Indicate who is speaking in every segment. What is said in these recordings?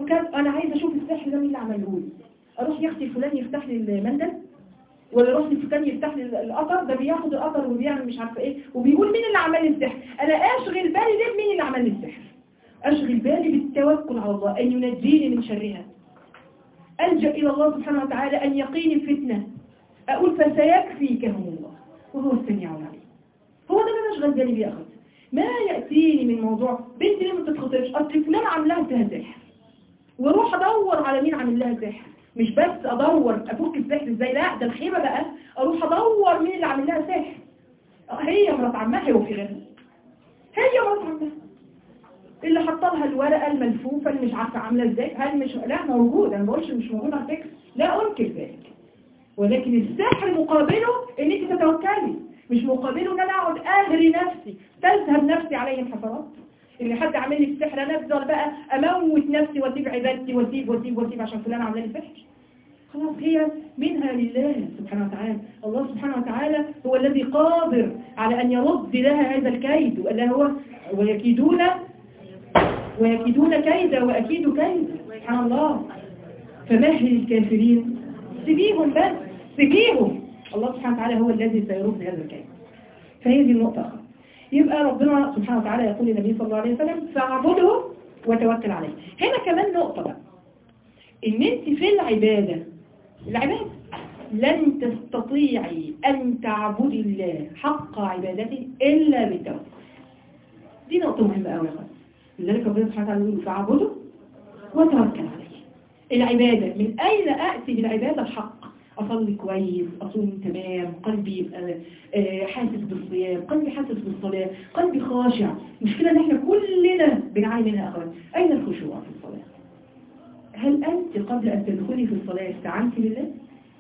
Speaker 1: كان انا عايزه اشوف السحر ده مين اللي عمله لي اروح يا اختي الفلاني يفتح لي المندل ولا اروح للفلاني يفتح لي القطر ده بياخد القطر وبيعمل مش عارفه ايه وبيقول مين اللي عمل لي السحر انا اشغل بالي ليه مين اللي عمل لي السحر اشغل بالي بالتوكل على الله ان ينجيني من شرها الجا الى الله سبحانه وتعالى ان يقيني الفتنه اقول فسيكفيكهم الله وهو السميع العليم هو ده اللي انا اشغل بالي بيه اخذ ما ياتيني من موضوع بنتي ليه ما بتتخطبش اصل فلان عاملاها فيها سحر واروح ادور على مين عامل لها سحر مش بس ادور افك السحر ازاي لا ده الخيبه بقى اروح ادور مين اللي عامل لها سحر هي مرات عمها هو في غيرها هي مرات عمها اللي حط لها الورقه الملفوفه اللي مش عارفه عامله ازاي هل مش لا موجود انا ما بقولش مش موجود على فكره لا انكر ذلك ولكن السحر مقابله ان انت تتوكلي مش مقابله ان انا اقعد اهري نفسي تذهب نفسي علي الحسرات اللي حد عامل لي السحر انا افضل بقى اموت نفسي واسيب عبادتي واسيب واسيب واسيب عشان فلان عامله لي سحر خلاص هي منها لله سبحانه وتعالى الله سبحانه وتعالى هو الذي قادر على أن يرد لها هذا الكيد وألا هو ويكيدون ويكيدون كيدا وأكيد كيدا سبحان الله فمهل الكافرين سبيهم بس سبيهم الله سبحانه وتعالى هو الذي سيرد هذا الكيد فهي دي النقطة أخرى يبقى ربنا سبحانه وتعالى يقول للنبي صلى الله عليه وسلم فاعبده وتوكل عليه هنا كمان نقطة بقى ان انت في العبادة العبادة لن تستطيعي ان تعبدي الله حق عبادته الا بالتوكل دي نقطة مهمة قوي يا خالد لذلك ربنا سبحانه وتعالى يقول فاعبده وتوكل عليه العبادة من اين اتي بالعبادة الحق أصلي كويس أصوم تمام قلبي يبقى آه، حاسس بالصيام قلبي حاسس بالصلاة قلبي خاشع المشكلة ان احنا كلنا بنعاني منها أخوان أين الخشوع في الصلاة هل أنت قبل أن تدخلي في الصلاة استعنت بالله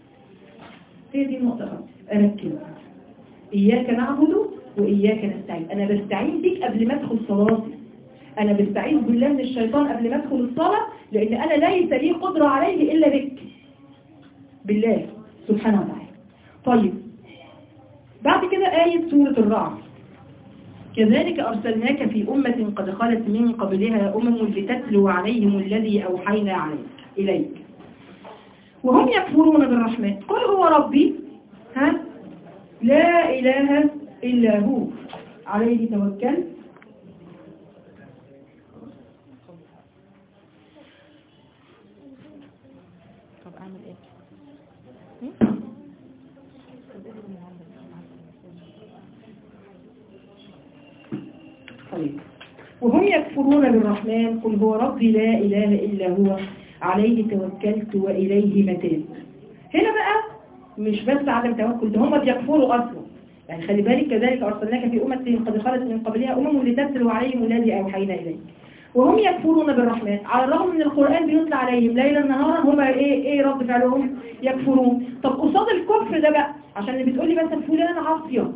Speaker 1: هي دي النقطة أخوان. أركز إياك نعبد وإياك نستعين أنا بستعين بك قبل ما أدخل صلاتي أنا بستعين بالله من الشيطان قبل ما أدخل الصلاة لأن أنا ليس لي قدرة عليه إلا بك بالله سبحانه وتعالى طيب بعد كده آية سورة الرعد كذلك أرسلناك في أمة قد خلت من قبلها أمم لتتلو عليهم الذي أوحينا عليك إليك وهم يكفرون بالرحمن قل هو ربي ها لا إله إلا هو عليه توكلت
Speaker 2: طب اعمل ايه
Speaker 1: طيب وهم يكفرون بالرحمن قل هو ربي لا إله إلا هو عليه توكلت وإليه متاب هنا بقى مش بس عدم توكل ده هم بيكفروا أصلا يعني خلي بالك كذلك أرسلناك في أمة قد خلت من قبلها أمم لتتلو عليهم الذي أوحينا إليك وهم يكفرون بالرحمن على الرغم من القرآن بيطلع عليهم ليلا نهارا هم ايه ايه رد فعلهم يكفرون طب قصاد الكفر ده بقى عشان اللي بتقولي مثلا فلانة عاصية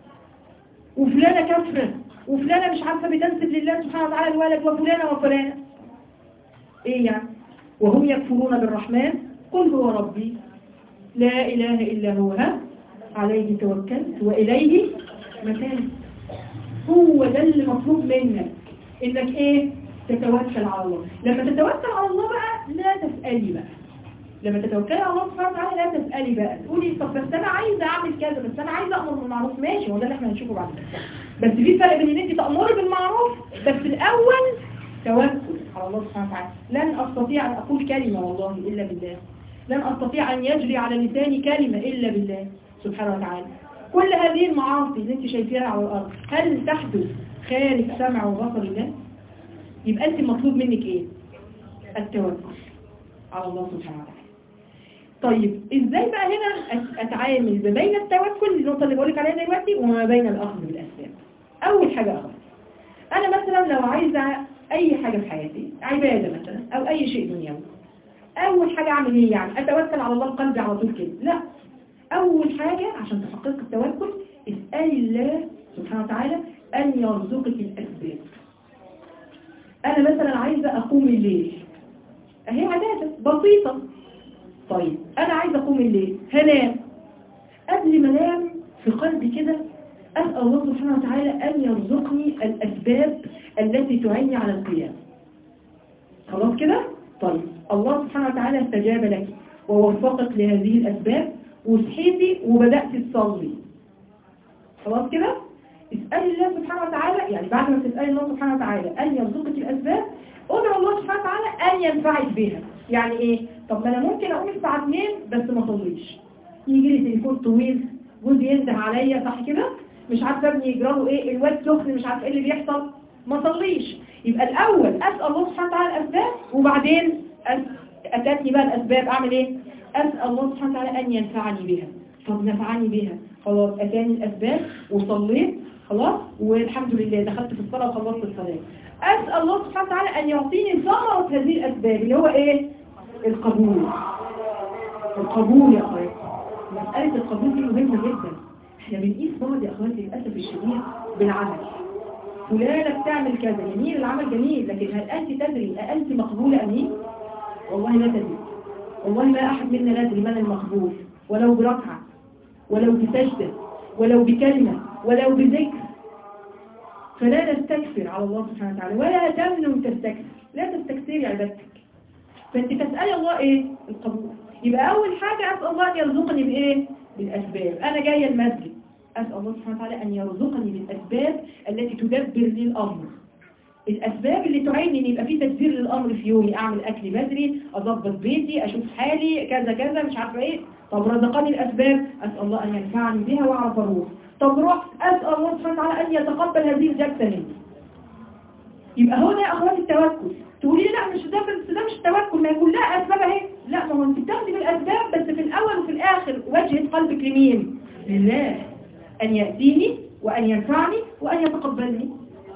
Speaker 1: وفلانة كافرة وفلانة مش عارفة بتنسب لله سبحانه وتعالى الولد وفلانة وفلانة ايه يعني وهم يكفرون بالرحمن قل هو ربي لا اله الا هو ها عليه توكلت واليه متاب هو ده اللي مطلوب منك انك ايه تتوكل على الله لما تتوكل على الله بقى لا تسألي بقى لما تتوكلي على الله سبحانه وتعالى لا تسألي بقى تقولي طب بس انا عايزه اعمل كذا بس انا عايزه امر بالمعروف ماشي هو ده اللي احنا هنشوفه بعد كده بس في فرق بين ان انت تأمري بالمعروف بس الاول توكل على الله سبحانه وتعالى لن استطيع ان اقول كلمة والله الا بالله لن استطيع ان يجري على لساني كلمة الا بالله سبحانه وتعالى كل هذه المعاصي اللي انت شايفيها على الارض هل تحدث خارج سمع وبصر الله يبقى انت مطلوب منك ايه التوكل على الله سبحانه وتعالى طيب ازاي بقى هنا أت- اتعامل ما بين التوكل النقطه اللي بقولك عليها دلوقتي وما بين الاخذ بالاسباب اول حاجه اخذ انا مثلا لو عايزه اي حاجه في حياتي عباده مثلا او اي شيء دنيوي اول حاجه اعمل ايه يعني اتوكل على الله بقلبي على طول كده لا اول حاجه عشان تحقق التوكل اسالي الله سبحانه وتعالى ان يرزقك الاسباب انا مثلا عايزه اقوم الليل اهي عباده بسيطه طيب انا عايزه اقوم الليل هنام قبل ما انام في قلبي كده اسال الله سبحانه وتعالى ان يرزقني الاسباب التي تعيني على القيام خلاص كده طيب الله سبحانه وتعالى استجاب لك ووفقك لهذه الأسباب وصحيتي وبدأت تصلي خلاص كده اسألي الله سبحانه وتعالى يعني بعد ما تسألي الله سبحانه وتعالى أن يرزقك الأسباب ادعو الله سبحانه وتعالى أن ينفعك بها يعني إيه؟ طب ما أنا ممكن أقوم الساعة 2 بس ما أصليش يجي لي تليفون طويل جوزي ينده عليا صح كده مش عارفه ابني يجرى له ايه الواد سخن مش عارفه ايه اللي بيحصل ما صليش يبقى الاول اسال الله سبحانه وتعالى الاسباب وبعدين أس- اتتني بقى الاسباب اعمل ايه اسال الله سبحانه وتعالى ان ينفعني بها طب نفعني بها خلاص اتاني الاسباب وصليت خلاص والحمد لله دخلت في الصلاه وخلصت الصلاه اسال الله سبحانه وتعالى ان يعطيني ثمره هذه الاسباب اللي هو ايه القبول القبول يا اخواتي مسألة القبول دي مهمة جدا احنا بنقيس بعض يا اخواتي للأسف الشديد بالعمل فلانة بتعمل كذا جميل العمل جميل لكن هل أنت تدري أنت مقبولة أم إيه؟ والله لا تدري والله ما أحد منا لا يدري من المقبول ولو بركعة ولو بسجدة ولو بكلمة ولو بذكر فلا نستكثر على الله سبحانه وتعالى ولا تمنن تستكثر لا تستكثري عبادتك فانت تسألي الله ايه القبول يبقى اول حاجة اسأل الله ان يرزقني بايه بالاسباب انا جاية المسجد اسأل الله سبحانه وتعالى ان يرزقني بالاسباب التي تدبر لي الامر الاسباب اللي تعيني ان يبقى في تدبير للامر في يومي اعمل اكل بدري اضبط بيتي اشوف حالي كذا كذا مش عارفه ايه طب رزقني الاسباب اسال الله ان ينفعني بها واعرف اروح طب رحت اسال الله سبحانه وتعالى ان يتقبل هذه الجلسه مني يبقى هو ده يا اخواتي التوكل تقولي لي لا مش ده بس ده مش التوكل ما هي كلها اسباب اهي لا ما هو انت بتاخدي بالاسباب بس في الاول وفي الاخر وجهه قلبك لمين لله ان ياتيني وان ينفعني وان يتقبلني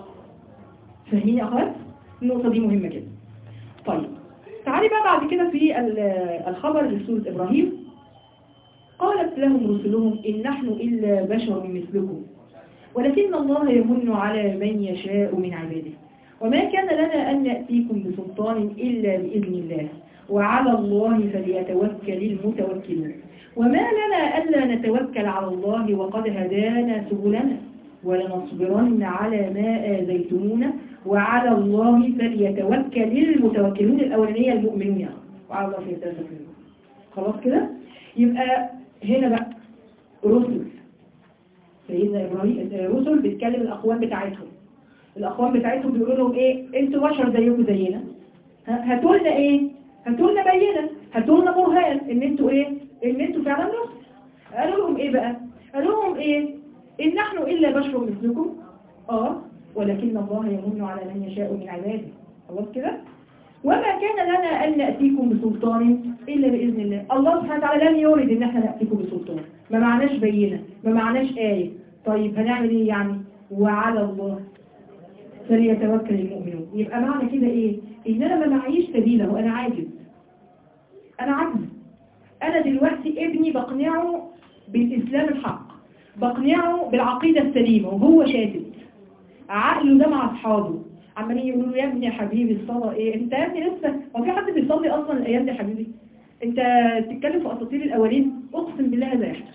Speaker 1: فاهمين يا اخوات النقطه دي مهمه جدا طيب تعالي بقى بعد كده في ال- الخبر لسوره ابراهيم قالت لهم رسلهم ان نحن الا بشر مثلكم ولكن الله يمن على من يشاء من عباده وما كان لنا أن نأتيكم بسلطان إلا بإذن الله وعلى الله فليتوكل المتوكلون وما لنا ألا نتوكل على الله وقد هدانا سبلنا ولنصبرن على ما آذيتمونا وعلى الله فليتوكل المتوكلون الأولانية المؤمنون يعني. وعلى الله فليتوكل خلاص كده يبقى هنا بقى رسل سيدنا إبراهيم رسل بيتكلم الأقوام بتاعتهم الأقوام بتاعتهم بيقولوا لهم إيه انتوا بشر زيكم زينا ها- هاتوا لنا إيه هاتوا لنا بينة هاتوا لنا برهان إن انتوا إيه إن انتوا فعلا رسل قالوا لهم إيه بقى قالوا لهم إيه إن نحن إلا بشر مثلكم آه ولكن الله يمن على من يشاء من عباده خلاص كده وما كان لنا أن نأتيكم بسلطان إلا بإذن الله الله سبحانه وتعالى لم يرد إن احنا نأتيكم بسلطان ما معناش بينة ما معناش آية طيب هنعمل إيه يعني وعلى الله فليتوكل المؤمنون يبقى معنى كده إيه إن أنا ما معيش سبيله وأنا عاجز أنا عاجز أنا دلوقتي ابني بقنعه بالإسلام الحق بقنعه بالعقيدة السليمة وهو شاتت عقله ده مع أصحابه عمالين يقولوا له يا ابني يا حبيبي الصلاة ايه انت يا ابني لسه هو في حد بيصلي اصلا الايام دي يا حبيبي انت بتتكلم في اساطير الاولين اقسم بالله هذا يحدث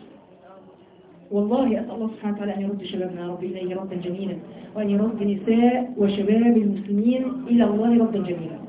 Speaker 1: والله اسال الله سبحانه وتعالى ان يرد شبابنا يا رب اليه ردا جميلا وان يرد نساء وشباب المسلمين الى الله ردا جميلا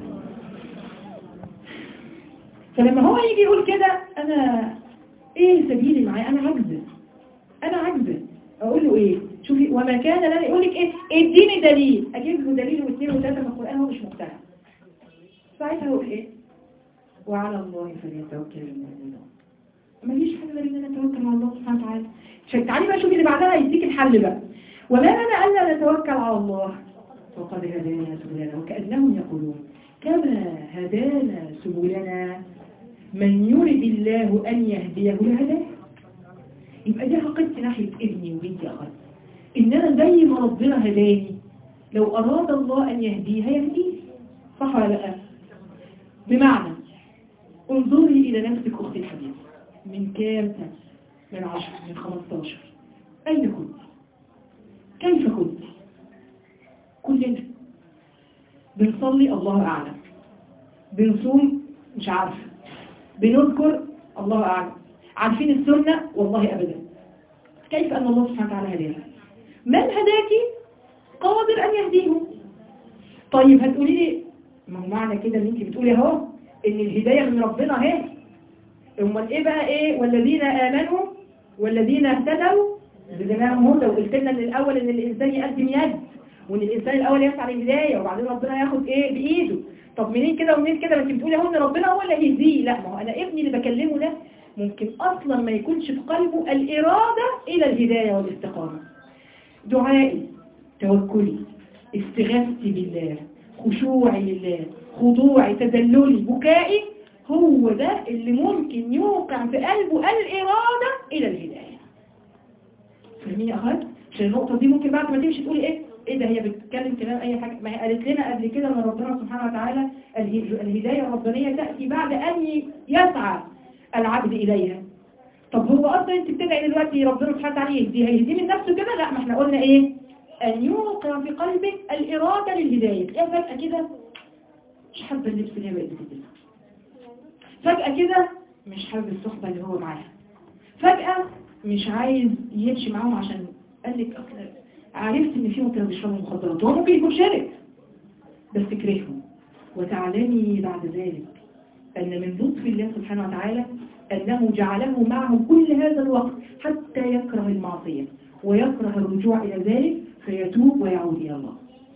Speaker 1: فلما هو يجي يقول كده انا ايه سبيلي معايا انا عجزه انا عجزه اقول له ايه شوفي وما كان لنا يقول لك ايه اديني دليل اجيب له دليل واثنين وثلاثه في القران هو مش مقتنع ساعتها اقول ايه وعلى الله فليتوكل المؤمنون ما فيش حاجه غير ان انا اتوكل على الله سبحانه وتعالى عشان تعالي بقى شوفي اللي بعدها يديك الحل بقى وما لنا الا نتوكل على الله وقد هدانا سبلنا وكانهم يقولون كما هدانا سبلنا من يرد الله ان يهديه لهداه يبقى دي عقيدتي ناحيه ابني وبنتي اخواتي ان انا زي ما ربنا هداني لو اراد الله ان يهديها يهديه صح ولا لا بمعنى انظري الى نفسك اختي الحبيبه من كام سنه من عشر من خمستاشر اين كنت كيف كنت كلنا بنصلي الله اعلم بنصوم مش عارفه بنذكر الله اعلم عارفين السنه والله ابدا كيف ان الله سبحانه وتعالى هدانا من هداك قادر أن يهديهم طيب هتقولي لي ما هو معنى كده ان انت بتقولي اهو ان الهداية من ربنا اهي امال ايه بقى ايه والذين امنوا والذين اهتدوا زدناهم هدى وقلت لنا ان الاول ان الانسان يقدم يد وان الانسان الاول يسعى للهدايه وبعدين ربنا ياخد ايه بايده طب منين كده ومنين كده ما انت بتقولي اهو ان ربنا هو اللي هيهديه لا ما هو انا ابني اللي بكلمه ده ممكن اصلا ما يكونش في قلبه الاراده الى الهدايه والاستقامه دعائي توكلي استغاثتي بالله خشوعي لله خضوعي تذللي بكائي هو ده اللي ممكن يوقع في قلبه الإرادة إلى الهداية فاهمين يا أخوات؟ عشان النقطة دي ممكن بعد ما تمشي تقولي إيه؟ إيه ده هي بتتكلم كلام أي حاجة ما هي قالت لنا قبل كده أن ربنا سبحانه وتعالى اله- الهداية الربانية تأتي بعد أن يسعى العبد إليها طب هو أصلا أنت بتدعي دلوقتي ربنا سبحانه وتعالى يهدي هيهدي من نفسه كده؟ لا ما احنا قلنا إيه؟ أن يوقع في قلبك الإرادة للهداية إيه فجأة كده مش حابة اللبس اللي هي بقت بتلبسه فجأة كده مش حابب الصحبة اللي هو معاها فجأة مش عايز يمشي معاهم عشان قال لك أصل عرفت ان في ممكن بيشربوا مخدرات هو ممكن يكون شارب بس كرههم وتعلمي بعد ذلك أن من لطف الله سبحانه وتعالى أنه جعله معهم كل هذا الوقت حتى يكره المعصية ويكره الرجوع إلى ذلك فيتوب ويعود إلى الله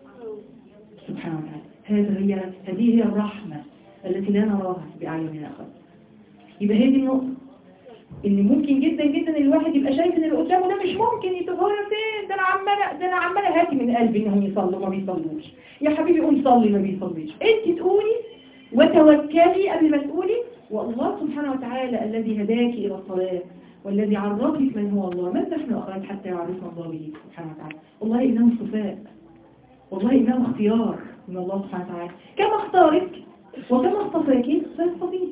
Speaker 1: سبحانه وتعالى هذا هي هذه هي الرحمة التي لا نراها بأعيننا خالص يبقى هي دي النقطة ان ممكن جدا جدا الواحد يبقى شايف ان اللي قدامه ده مش ممكن يتغير فين ده انا عماله ده انا عماله هاتي من قلبي انهم يصلوا ما بيصلوش يا حبيبي قوم صلي ما بيصليش انت تقولي وتوكلي قبل ما تقولي والله سبحانه وتعالى الذي هداك الى الصلاه والذي عرفك من هو الله من نحن اخوات حتى يعرفنا الله به سبحانه وتعالى والله انه اصطفاء والله انه اختيار من الله سبحانه وتعالى كما اختارك وكما اصطفاك فاصطفيك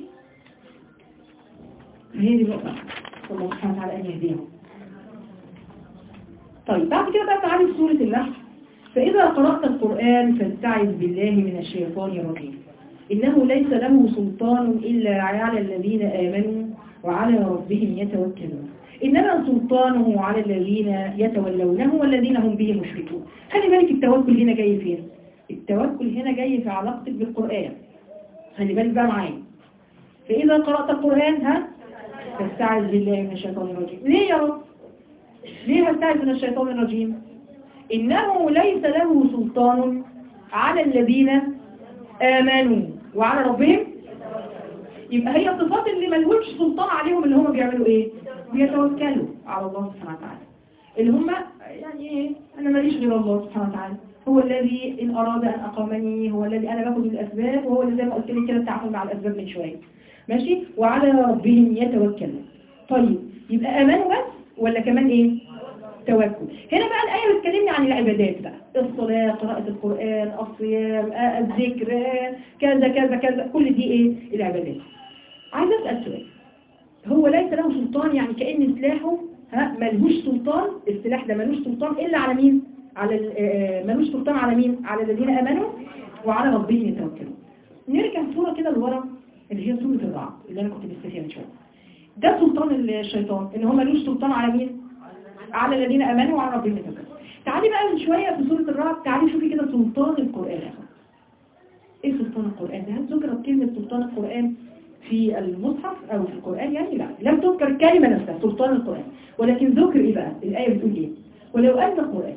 Speaker 1: فهي دي النقطة الله سبحانه وتعالى أن يهديهم طيب بعد كده بقى تعالي في سورة النحل فإذا قرأت القرآن فاستعذ بالله من الشيطان الرجيم إنه ليس له سلطان إلا على الذين آمنوا وعلى ربهم يتوكلون إنما سلطانه على الذين يتولونه والذين هم به مشركون خلي بالك التوكل هنا جاي فين التوكل هنا جاي في علاقتك بالقرآن خلي بالك بقى معايا فإذا قرأت القرآن ها فاستعذ بالله من الشيطان الرجيم ليه يا رب ليه هستعذ من الشيطان الرجيم إنه ليس له سلطان على الذين آمنوا وعلى ربهم يبقى هي الصفات اللي ملهوش سلطان عليهم اللي هم بيعملوا ايه بيتوكلوا على الله سبحانه وتعالى اللي هم يعني ايه انا ماليش غير الله سبحانه وتعالى هو الذي ان اراد ان اقامني هو الذي انا باخد الاسباب وهو اللي زي ما قلت لك كده التعامل مع الاسباب من شويه ماشي وعلى ربهم يتوكلون طيب يبقى امانوا بس ولا كمان ايه توكل هنا بقى الآية بتكلمني عن العبادات بقى الصلاة قراءة القرآن الصيام آه، الذكر آه، كذا كذا كذا كل دي ايه العبادات عايز أسأل سؤال هو ليس له سلطان يعني كأن سلاحه ها ملهوش سلطان السلاح ده ملوش سلطان إلا على مين على ال- آه، ملوش سلطان على مين على الذين أمنوا وعلى ربهم يتوكلون نرجع صورة كده لورا اللي هي سورة الرعد اللي أنا كنت لسه فيها من شوية ده سلطان الشيطان ان هو ملوش سلطان على مين على الذين امنوا وعلى ربهم يتوكلون تعالي بقى من شويه في سوره الرعد تعالي شوفي كده سلطان القران يا أخوان. ايه سلطان القران ده هل ذكرت كلمه سلطان القران في المصحف او في القران يعني لا لم تذكر الكلمه نفسها سلطان القران ولكن ذكر ايه بقى الايه بتقول ايه ولو ان القران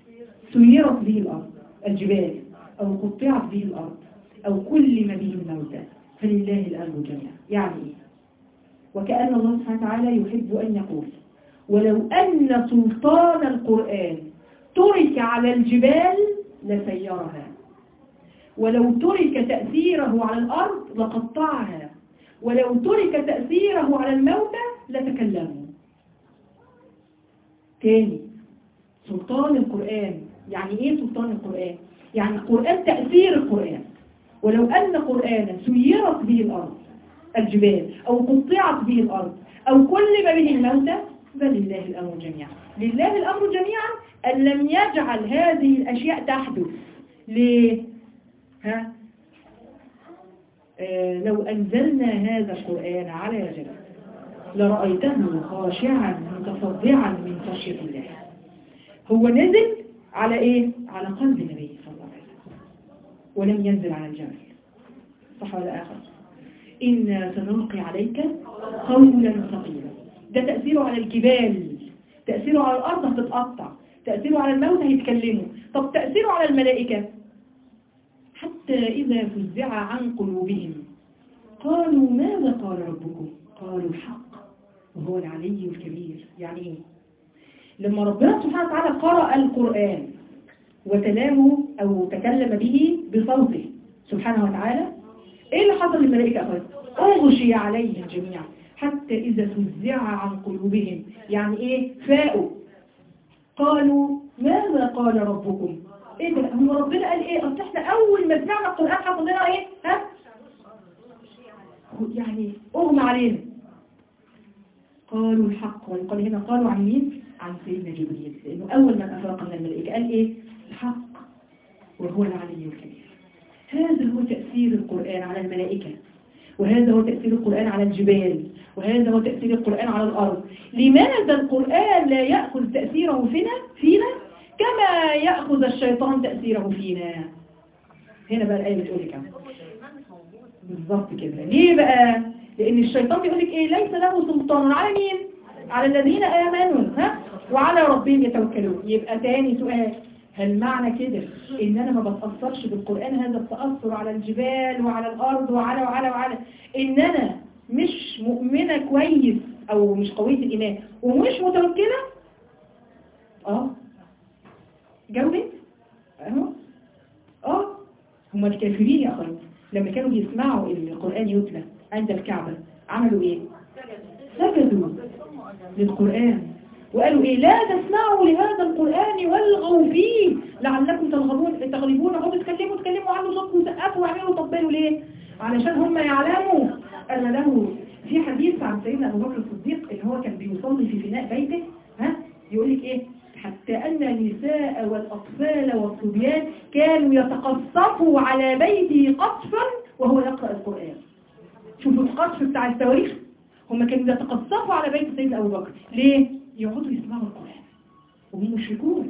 Speaker 1: سيرت به الارض الجبال او قطعت به الارض او كلم به الموتى فلله الامر جميعا يعني ايه وكأن الله سبحانه وتعالى يحب أن يقول ولو أن سلطان القرآن ترك على الجبال لسيرها ولو ترك تأثيره على الأرض لقطعها ولو ترك تأثيره على الموتى لتكلموا تاني سلطان القرآن يعني ايه سلطان القرآن يعني القرآن تأثير القرآن ولو أن قرآنا سيرت به الأرض الجبال أو قطعت به الأرض أو كلم به الموتى فلله الأمر جميعا لله الأمر جميعا أن لم يجعل هذه الأشياء تحدث ليه؟ ها؟ آه لو أنزلنا هذا القرآن على جبل لرأيته خاشعا متصدعا من خشية الله هو نزل على إيه؟ على قلب النبي صلى الله عليه وسلم ولم ينزل على الجبل صح ولا آخر إنا سنلقي عليك قولا ثقيلا ده تأثيره على الجبال تأثيره على الأرض هتتقطع تأثيره على الموت هيتكلموا طب تأثيره على الملائكة حتى إذا فزع عن قلوبهم قالوا ماذا قال ربكم قالوا الحق وهو العلي الكبير يعني إيه لما ربنا سبحانه وتعالى قرأ القرآن وتلاه أو تكلم به بصوته سبحانه وتعالى إيه اللي حصل للملائكة أخوات أغشي عليهم جميعا حتى إذا فزع عن قلوبهم يعني إيه فاقوا قالوا ماذا قال ربكم إيه ده هو ربنا قال إيه أصل إحنا أول ما سمعنا القرآن حصل لنا إيه ها يعني أغمى علينا قالوا الحق وقال هنا قالوا عن مين عن سيدنا جبريل لأنه أول من أفرق من الملائكة قال إيه الحق وهو العلي الكبير هذا هو تأثير القرآن على الملائكة وهذا هو تأثير القرآن على الجبال وهذا هو تأثير القرآن على الأرض لماذا القرآن لا يأخذ تأثيره فينا فينا كما يأخذ الشيطان تأثيره فينا هنا بقى الآية بتقول لك بالظبط كده ليه بقى لأن الشيطان بيقول لك إيه ليس له سلطان على مين على الذين آمنوا ها وعلى ربهم يتوكلون يبقى تاني سؤال هل معنى كده ان انا ما بتأثرش بالقرآن هذا التأثر على الجبال وعلى الارض وعلى وعلى وعلى ان انا مش مؤمنة كويس او مش قوية الايمان ومش متوكلة اه جاوبت اهو اه هم الكافرين يا اخوان لما كانوا بيسمعوا القرآن يتلى عند الكعبة عملوا ايه سجدوا للقرآن وقالوا ايه لا تسمعوا لهذا القرآن والغوا فيه لعلكم تغلبون تغلبون اقعدوا تكلموا تكلموا عنه صوتكم وسقفوا واعملوا وطبلوا ليه علشان هم يعلموا ان له في حديث عن سيدنا ابو بكر الصديق اللي هو كان بيصلي في فناء بيته ها يقول لك ايه حتى ان النساء والاطفال والصبيان كانوا يتقصفوا على بيته قصفا وهو يقرأ القرآن شوفوا القصف بتاع التواريخ هم كانوا يتقصفوا على بيت سيدنا ابو بكر ليه يقعدوا يسمعوا القرآن وهم مشركون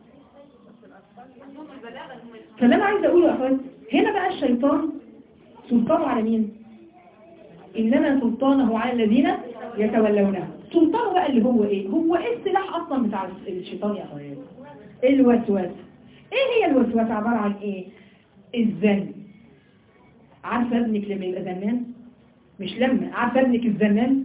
Speaker 1: فاللي انا عايزه اقوله يا اخوات هنا بقى الشيطان سلطانه على مين انما سلطانه على الذين يتولونه سلطانه بقى اللي هو ايه هو ايه السلاح اصلا بتاع الشيطان يا اخوات الوسواس ايه هي الوسواس عباره عن ايه الذن عارفه ابنك لما يبقى زنان مش لما عارفه ابنك الزنان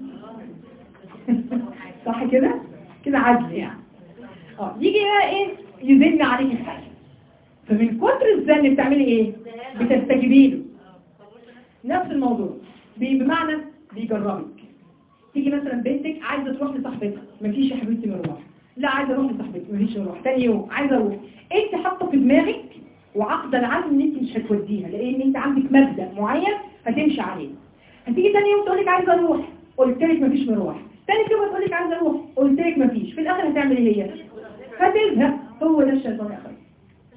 Speaker 1: صح كده كده عدل يعني اه يجي بقى ايه يزن عليك الحاجه فمن كتر الزن بتعملي ايه بتستجيبي له نفس الموضوع بي- بمعنى بيجربك تيجي مثلا بنتك عايزه تروح لصاحبتها مفيش يا حبيبتي مروح لا عايزه اروح لصاحبتي مفيش مروح تاني يوم عايزه اروح انت حاطه في دماغك وعقد العزم ان انت مش هتوديها لان انت عندك مبدا معين هتمشي عليه هتيجي تاني يوم تقول لك عايزه اروح قلت لك مفيش مروح تاني يوم تقول لك عايزه اروح قلت لك مفيش في الاخر هتعمل ايه هي هتزهق هو ده الشيطان يا اخويا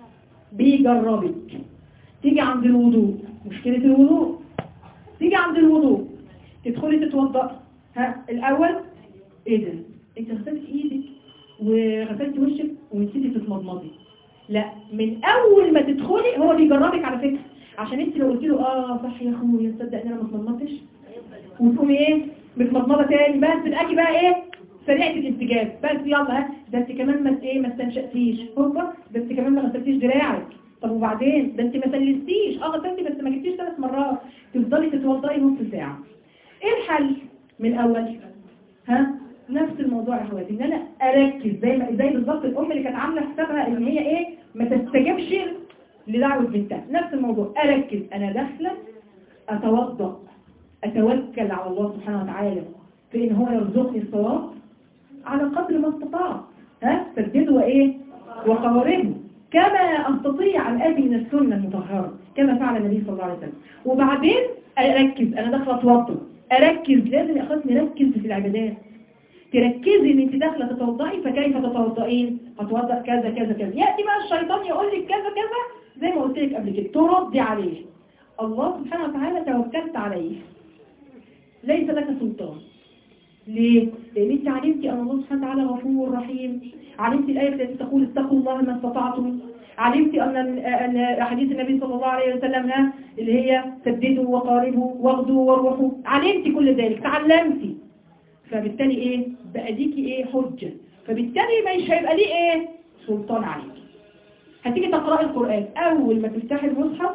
Speaker 1: بيجربك تيجي عند الوضوء مشكله الوضوء تيجي عند الوضوء تدخلي تتوضأ ها الاول ايه ده انت غسلت ايدك وغسلت وشك ونسيتي تتمضمضي لا من اول ما تدخلي هو بيجربك على فكره عشان انت لو قلت له اه صح يا اخويا تصدق ان انا ما اتمضمضتش وتقومي ايه متمضمضه تاني بس تلاقي بقى ايه سريعه الاستجابه بس يلا ها ده انت كمان ما ايه ما استنشقتيش هوبا ده انت كمان ما غسلتيش دراعك طب وبعدين ده انت ما سلستيش اه غسلتي بس ما جبتيش ثلاث مرات تفضلي تتوضئي نص ساعه ايه الحل من الاول ها نفس الموضوع يا اخواتي ان انا اركز زي ما زي بالظبط الام اللي كانت عامله حسابها ان هي ايه ما تستجبش لدعوه بنتها نفس الموضوع اركز انا داخله اتوضا اتوكل على الله سبحانه وتعالى في ان هو يرزقني الصواب على قدر ما استطاع ها سددوا وايه وقواربوا كما استطيع ان اتي من السنه المطهره كما فعل النبي صلى الله عليه وسلم وبعدين اركز انا داخله اتوضا اركز لازم يا اخواتي نركز في العبادات تركزي ان انت داخله تتوضئي فكيف تتوضئين هتوضأ كذا كذا كذا ياتي بقى الشيطان يقول لك كذا كذا زي ما قلت لك قبل كده تردي عليه الله سبحانه وتعالى توكلت عليه ليس لك سلطان ليه؟ لأن انت علمتي أن الله سبحانه وتعالى غفور رحيم علمتي الآية التي تقول اتقوا الله ما استطعتم علمت أن أن حديث النبي صلى الله عليه وسلم ها اللي هي سددوا وقاربوا واغدوا واروحوا علمت كل ذلك تعلمتي فبالتالي ايه بقى ليكي ايه حجة فبالتالي مش هيبقى ليه ايه سلطان عليك هتيجي تقرأي القرآن أول ما تفتحي المصحف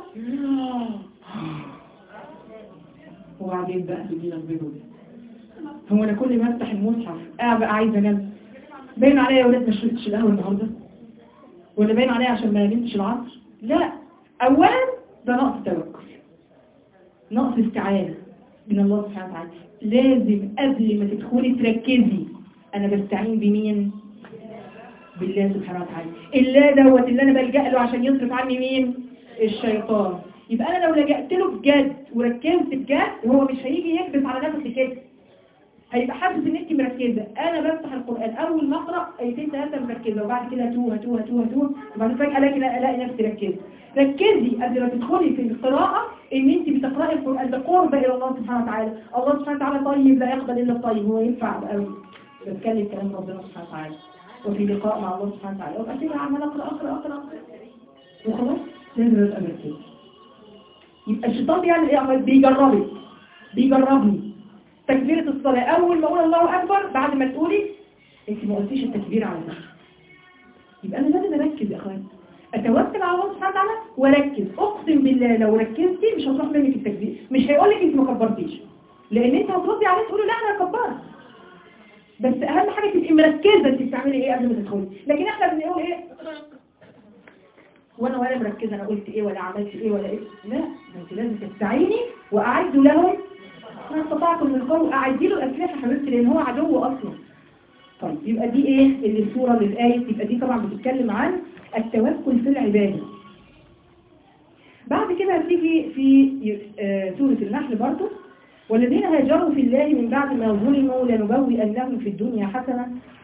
Speaker 1: وبعدين بقى تجينا البيضة هو أنا كل ما أفتح المصحف أبقى عايزة أنام باين عليا يا ولاد ما شربتش القهوة النهاردة ولا باين عليا عشان ما نمتش العصر لا أولا ده نقص توكل نقص استعانة من الله سبحانه وتعالى لازم قبل ما تدخلي تركزي أنا بستعين بمين بالله سبحانه وتعالى الله دوت اللي أنا بلجأ له عشان يصرف عني مين الشيطان يبقى أنا لو لجأت له بجد وركزت بجد هو مش هيجي يكبس على نفسي كده هيبقى حاسس ان انت مركزة انا بفتح القرآن اول ما اقرا ايتين ثلاثة مركزة وبعد كده توه توه توه توه وبعدين فجأة الاقي الاقي نفسي ركزت ركزي قبل ما تدخلي في القراءة ان انت بتقرأي القرآن بقرب الى الله سبحانه وتعالى الله سبحانه وتعالى طيب لا يقبل الا الطيب هو ينفع قوي بتكلم كلام ربنا سبحانه وتعالى وفي لقاء مع الله سبحانه وتعالى وابقى كده عمال اقرا اقرا اقرا اقرا وخلاص لازم ابقى مركزة يبقى الشيطان بيعمل ايه عمال بيجربك بيجربني تكبيرة الصلاة أول ما أقول الله أكبر بعد ما تقولي أنت ما قلتيش التكبير على نفسك يبقى أنا لازم أركز يا أخوان أتوكل على الله سبحانه وتعالى وأركز أقسم بالله لو ركزتي مش هتروح منك التكبير مش هيقول لك أنت ما كبرتيش لأن أنت هتردي عليه تقولي لا أنا كبرت بس أهم حاجة تبقي مركزة أنت بتعملي إيه قبل ما تدخلي لكن إحنا بنقول إيه وانا ولا مركزه انا قلت ايه ولا عملت ايه ولا ايه لا انت لازم تستعيني واعدوا لهم ما استطعتم من قوة أعدي له الأسلحة حبيبتي لأن هو عدو أصلا طيب يبقى دي إيه اللي الصورة للآية يبقى دي طبعا بتتكلم عن التوكل في العبادة بعد كده هتيجي في آه سورة النحل برضه والذين هاجروا في الله من بعد ما ظلموا لنبوئنهم في الدنيا حسنة